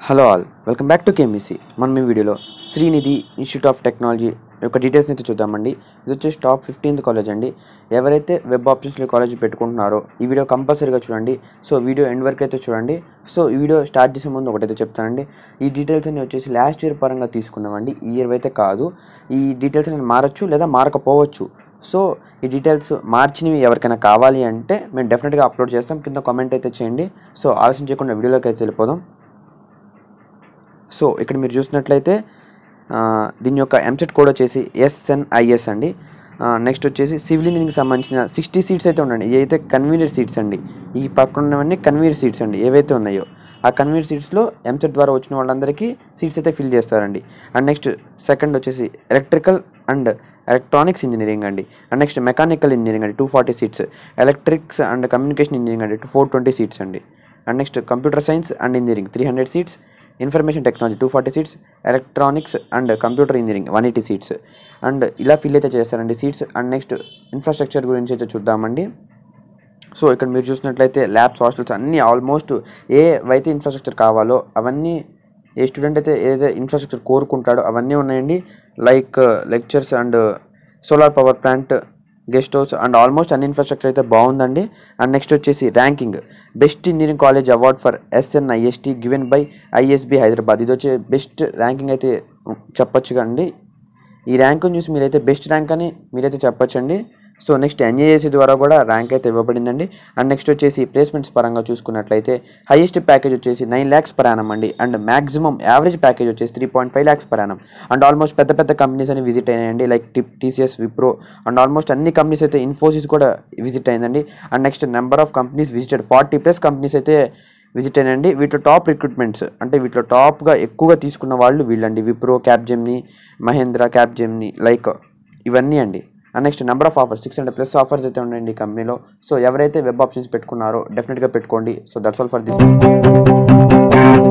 hello all welcome back to KMEC మనం ఈ వీడియోలో శ్రీనిధి ఇన్స్టిట్యూట్ ఆఫ్ టెక్నాలజీ యొక్క డీటెయిల్స్ అయితే చూద్దామండి ఇది వచ్చేసి టాప్ ఫిఫ్టీన్త్ కాలేజ్ అండి ఎవరైతే వెబ్ ఆప్షన్స్లో కాలేజ్ పెట్టుకుంటున్నారో ఈ వీడియో కంపల్సరీగా చూడండి సో వీడియో ఎండ్ వరకు అయితే చూడండి సో ఈ వీడియో స్టార్ట్ చేసే ముందు ఒకటైతే చెప్తానండి ఈ డీటెయిల్స్ అన్ని వచ్చేసి లాస్ట్ ఇయర్ పరంగా తీసుకున్నామండి ఈ ఇయర్ అయితే కాదు ఈ డీటెయిల్స్ అనేది మారచ్చు లేదా మారకపోవచ్చు సో ఈ డీటెయిల్స్ మార్చినవి ఎవరికైనా కావాలి అంటే మేము డెఫినెట్గా అప్లోడ్ చేస్తాం కింద కామెంట్ అయితే చేయండి సో ఆలస్యం చేయకుండా వీడియోలోకి అయితే వెళ్ళిపోదాం సో ఇక్కడ మీరు చూసినట్లయితే ఆ, దీని యొక్క ఎంసెట్ కోడ్ వచ్చేసి ఎస్ఎన్ఐఎస్ అండి నెక్స్ట్ వచ్చేసి సివిల్ ఇంజనీరింగ్కి సంబంధించిన సిక్స్టీ సీట్స్ అయితే ఉండండి ఇవి అయితే కన్వీనియర్ సీట్స్ అండి ఈ పక్కన ఉన్నవన్నీ కన్వీనియర్ సీట్స్ అండి ఏవైతే ఉన్నాయో ఆ కన్వీనియర్ సీట్స్లో ఎంసెట్ ద్వారా వచ్చిన వాళ్ళందరికీ సీట్స్ అయితే ఫిల్ చేస్తారండి అండ్ నెక్స్ట్ సెకండ్ వచ్చేసి ఎలక్ట్రికల్ అండ్ ఎలక్ట్రానిక్స్ ఇంజనీరింగ్ అండి అండ్ నెక్స్ట్ మెకానికల్ ఇంజనీరింగ్ అండి two forty seats electrics and communication engineering అండి టూ ఫోర్ ట్వంటీ సీట్స్ అండి and next computer science and engineering three hundred seats information technology two forty seats electronics and computer engineering one eighty seats and ఇలా fill అయితే చేస్తారండి seats and next infrastructure గురించి అయితే చూద్దామండి so ఇక్కడ మీరు చూసినట్లయితే ల్యాబ్స్ హాస్టల్స్ అన్నీ ఆల్మోస్ట్ ఏ అయితే ఇన్ఫ్రాస్ట్రక్చర్ కావాలో అవన్నీ ఏ స్టూడెంట్ అయితే ఏదైతే ఇన్ఫ్రాస్ట్రక్చర్ కోరుకుంటాడో అవన్నీ ఉన్నాయండి like lectures and solar power plant guest house and almost అన్ని ఇన్ఫ్రాస్ట్రక్చర్ అయితే బాగుందండి అండ్ నెక్స్ట్ వచ్చేసి ranking best engineering college award for SNIST given by ISB Hyderabad ఇది వచ్చే బెస్ట్ ర్యాంకింగ్ అయితే చెప్పొచ్చు అండి ఈ ర్యాంకుని చూసి మీరైతే బెస్ట్ ర్యాంక్ అని మీరైతే చెప్పొచ్చండి సో నెక్స్ట్ ఎన్ఏఎస్సి ద్వారా కూడా ర్యాంక్ అయితే ఇవ్వబడిందండి అండ్ నెక్స్ట్ వచ్చేసి ప్లేస్మెంట్స్ పరంగా చూసుకున్నట్లయితే హైయెస్ట్ ప్యాకేజ్ వచ్చేసి నైన్ ల్యాక్స్ పర్ యానం అండి అండ్ మాక్సిమం యావరేజ్ ప్యాకేజ్ వచ్చేసి three point five lakhs per annum and almost పెద్ద పెద్ద కంపెనీస్ అని విజిట్ అయినాయండి లైక్ టిప్ టీసీఎస్ విప్రో అండ్ ఆల్మోస్ట్ అన్ని కంపెనీస్ అయితే ఇన్ఫోసిస్ కూడా విజిట్ అయిందండి and next number of companies visited forty plus companies అయితే విజిట్ అయినండి వీటిలో టాప్ రిక్రూట్మెంట్స్ అంటే వీటిలో టాప్గా ఎక్కువగా తీసుకున్న వాళ్ళు వీళ్ళండి Wipro Capgemini Mahindra Capgemini like ఇవన్నీ అండి and next number of offers six hundred plus offers అయితే ఉన్నాయండి ఈ కంపెనీలో సో ఎవరైతే వెబ్ ఆప్షన్స్ పెట్టుకున్నారో డెఫినెట్గా పెట్టుకోండి so that's all for this